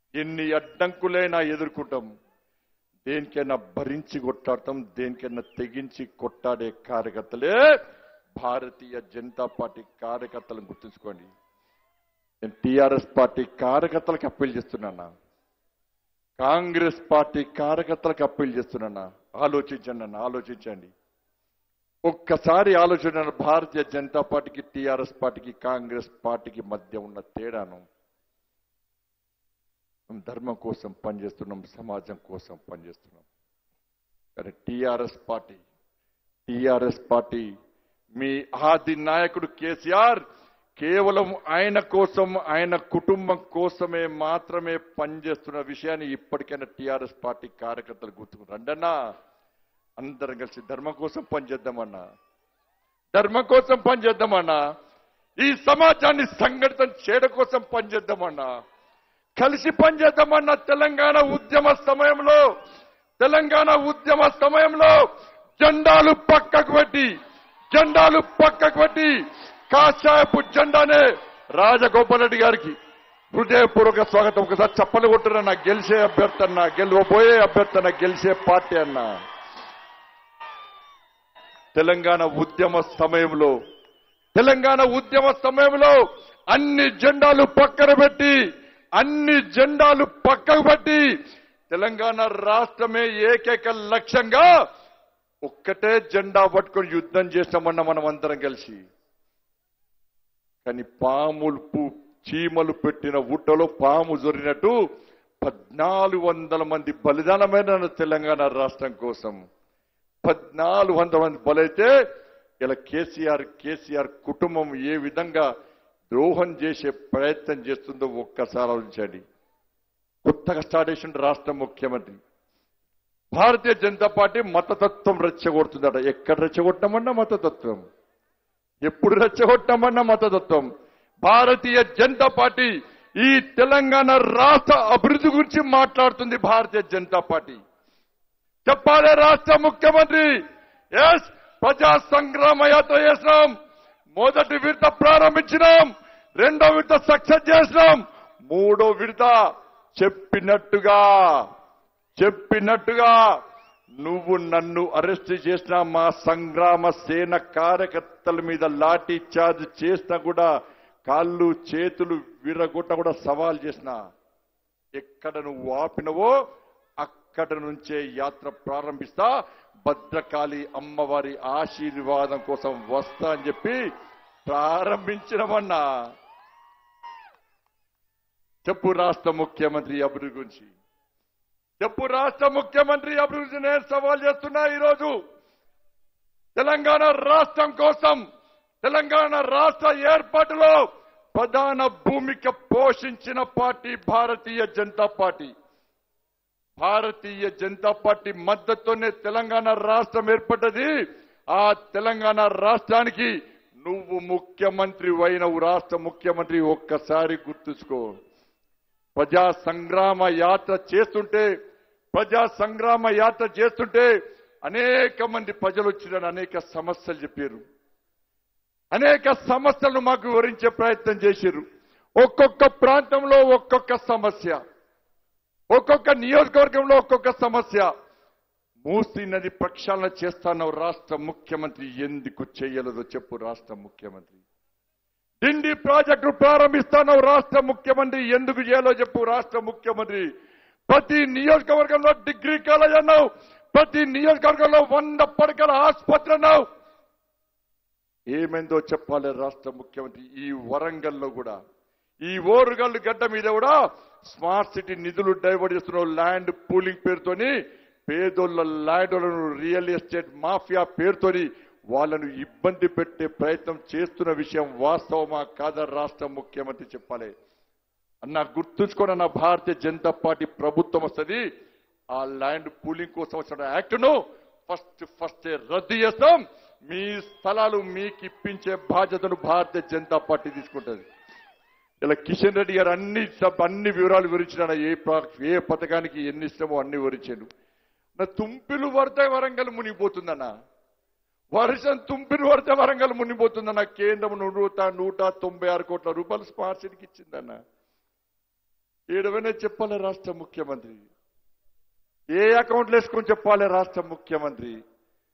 ఎన్ని అడ్డంకులైనా ఎదుర్కొంటాం దేనికైనా భరించి కొట్టాడతాం దేనికైనా తెగించి కొట్టాడే కార్యకర్తలే భారతీయ జనతా పార్టీ కార్యకర్తలను గుర్తుంచుకోండి నేను టిఆర్ఎస్ పార్టీ కార్యకర్తలకు అప్పీల్ చేస్తున్నానా కాంగ్రెస్ పార్టీ కార్యకర్తలకు అప్పీల్ చేస్తున్నానా ఆలోచించండి అన్న ఆలోచించండి ఒక్కసారి ఆలోచన భారతీయ జనతా పార్టీకి టిఆర్ఎస్ పార్టీకి కాంగ్రెస్ పార్టీకి మధ్య ఉన్న తేడాను మనం ధర్మం కోసం పనిచేస్తున్నాం సమాజం కోసం పనిచేస్తున్నాం కానీ టిఆర్ఎస్ పార్టీ టిఆర్ఎస్ పార్టీ మీ ఆది నాయకుడు కేసీఆర్ కేవలం ఆయన కోసం ఆయన కుటుంబం కోసమే మాత్రమే పనిచేస్తున్న విషయాన్ని ఇప్పటికైనా టిఆర్ఎస్ పార్టీ కార్యకర్తలు గుర్తుకు రండన్నా అందరం కలిసి ధర్మం కోసం పనిచేద్దామన్నా ధర్మం కోసం పనిచేద్దామన్నా ఈ సమాజాన్ని సంఘటితం చేయడం కోసం పనిచేద్దామన్నా కలిసి పనిచేద్దామన్న తెలంగాణ ఉద్యమ సమయంలో తెలంగాణ ఉద్యమ సమయంలో జెండాలు పక్కకు పెట్టి జెండాలు పక్కకు పెట్టి కాషాయపు జెండానే రాజగోపాల్ రెడ్డి గారికి హృదయపూర్వక స్వాగతం ఒకసారి చప్పలు కొట్టురన్న గెలిచే అభ్యర్థి అన్న గెలవబోయే అభ్యర్థి అన్న గెలిచే పార్టీ అన్నా తెలంగాణ ఉద్యమ సమయంలో తెలంగాణ ఉద్యమ సమయంలో అన్ని జెండాలు పక్కన పెట్టి అన్ని జెండాలు పక్కకు పెట్టి తెలంగాణ రాష్ట్రమే ఏకైక లక్ష్యంగా ఒక్కటే జెండా పట్టుకొని యుద్ధం చేస్తామన్న మనం అందరం కలిసి కానీ పాములు పు- చీమలు పెట్టిన ఊటలో పాము జొరినట్టు పద్నాలుగు వందల మంది బలిదానమైన తెలంగాణ రాష్ట్రం కోసం పద్నాలుగు వందల మంది బలైతే ఇలా కేసీఆర్ కేసీఆర్ కుటుంబం ఏ విధంగా ద్రోహం చేసే ప్రయత్నం చేస్తుందో ఒక్కసారి ఆలోచించండి కొత్తగా స్టార్ట్ చేసిన రాష్ట్ర ముఖ్యమంత్రి భారతీయ జనతా పార్టీ మతతత్వం రెచ్చగొడుతుందట ఎక్కడ రెచ్చగొట్టామన్నా మతతత్వం ఎప్పుడు రెచ్చగొట్టామన్నా మతతత్వం భారతీయ జనతా పార్టీ ఈ తెలంగాణ రాష్ట్ర అభివృద్ధి గురించి మాట్లాడుతుంది భారతీయ జనతా పార్టీ చెప్పాలి రాష్ట్ర ముఖ్యమంత్రి ఎస్ ప్రజా సంగ్రామ యాత్ర చేసినాం మొదటి విడత ప్రారంభించినాం రెండో విడత సక్సెస్ చేసినాం మూడో విడత చెప్పినట్టుగా చెప్పినట్టుగా నువ్వు నన్ను అరెస్ట్ చేసిన మా సంగ్రామ సేన కార్యకర్తల మీద లాఠీ చార్జ్ చేసినా కూడా కాళ్ళు చేతులు విరగొట్ట కూడా సవాల్ చేసిన ఎక్కడ నువ్వు ఆపినవో అక్కడ నుంచే యాత్ర ప్రారంభిస్తా భద్రకాళి అమ్మవారి ఆశీర్వాదం కోసం వస్తా అని చెప్పి ప్రారంభించినమన్నా చెప్పు రాష్ట్ర ముఖ్యమంత్రి అభివృద్ధి గురించి చెప్పు రాష్ట్ర ముఖ్యమంత్రి అభివృద్ధి నేను సవాల్ చేస్తున్నా ఈరోజు తెలంగాణ రాష్ట్రం కోసం తెలంగాణ రాష్ట్ర ఏర్పాటులో ప్రధాన భూమిక పోషించిన party Bharatiya Janata Party Bharatiya Janata Party మద్దతుతోనే తెలంగాణ రాష్ట్రం ఏర్పడ్డది ఆ తెలంగాణ రాష్ట్రానికి నువ్వు ముఖ్యమంత్రి అయినవు రాష్ట్ర ముఖ్యమంత్రి ఒక్కసారి గుర్తుంచుకో ప్రజా సంగ్రామ యాత్ర చేస్తుంటే ప్రజా సంగ్రామ యాత్ర చేస్తుంటే అనేక మంది ప్రజలు వచ్చిన అనేక సమస్యలు చెప్పారు అనేక సమస్యలను మాకు వివరించే ప్రయత్నం చేశారు ఒక్కొక్క ప్రాంతంలో ఒక్కొక్క సమస్య ఒక్కొక్క నియోజకవర్గంలో ఒక్కొక్క సమస్య మూసీ నది ప్రక్షాళన చేస్తాను రాష్ట్ర ముఖ్యమంత్రి ఎందుకు చేయలేదో చెప్పు రాష్ట్ర ముఖ్యమంత్రి డిండి ప్రాజెక్టు ప్రారంభిస్తాను రాష్ట్ర ముఖ్యమంత్రి ఎందుకు చేయాలో చెప్పు రాష్ట్ర ముఖ్యమంత్రి ప్రతి నియోజకవర్గంలో డిగ్రీ కాలేజ్ అన్నావు ప్రతి నియోజకవర్గంలో వంద పడకల ఆసుపత్రి అన్నావు ఏమైందో చెప్పాలి రాష్ట్ర ముఖ్యమంత్రి ఈ వరంగల్లో కూడా ఈ ఓరుగల్లు గడ్డ మీద కూడా స్మార్ట్ సిటీ నిధులు డైవర్ట్ చేస్తున్న ల్యాండ్ పూలింగ్ పేరుతోని పేదోళ్ళ ల్యాండ్లను రియల్ ఎస్టేట్ మాఫియా పేరుతోని వాళ్ళను ఇబ్బంది పెట్టే ప్రయత్నం చేస్తున్న విషయం వాస్తవమా కాదా రాష్ట్ర ముఖ్యమంత్రి చెప్పాలి అన్న గుర్తుంచుకోండి అన్న భారతీయ జనతా పార్టీ ప్రభుత్వం వస్తుంది ఆ ల్యాండ్ పూలింగ్ కోసం వచ్చిన యాక్ట్ ను ఫస్ట్ ఫస్ట్ రద్దు చేస్తాం మీ స్థలాలు మీకు ఇప్పించే బాధ్యతను భారతీయ జనతా పార్టీ తీసుకుంటుంది ఇలా కిషన్ రెడ్డి గారు అన్ని సబ్ అన్ని వివరాలు వివరించిన ఏ ప్రా- ఏ పథకానికి ఎన్ని ఇష్టమో అన్ని వివరించాడు నా తుంపిలు పడితే వరంగల్ మునిగిపోతుందన్న వర్షం తుంపిలు పడితే వరంగల్ మునిగిపోతుందన్న కేంద్రం నూట నూట తొంభై ఆరు కోట్ల రూపాయలు స్మార్ట్ సిటీకి ఇచ్చిందన్న ఏడవనే చెప్పాలి రాష్ట్ర ముఖ్యమంత్రి ఏ అకౌంట్లు వేసుకొని చెప్పాలి రాష్ట్ర ముఖ్యమంత్రి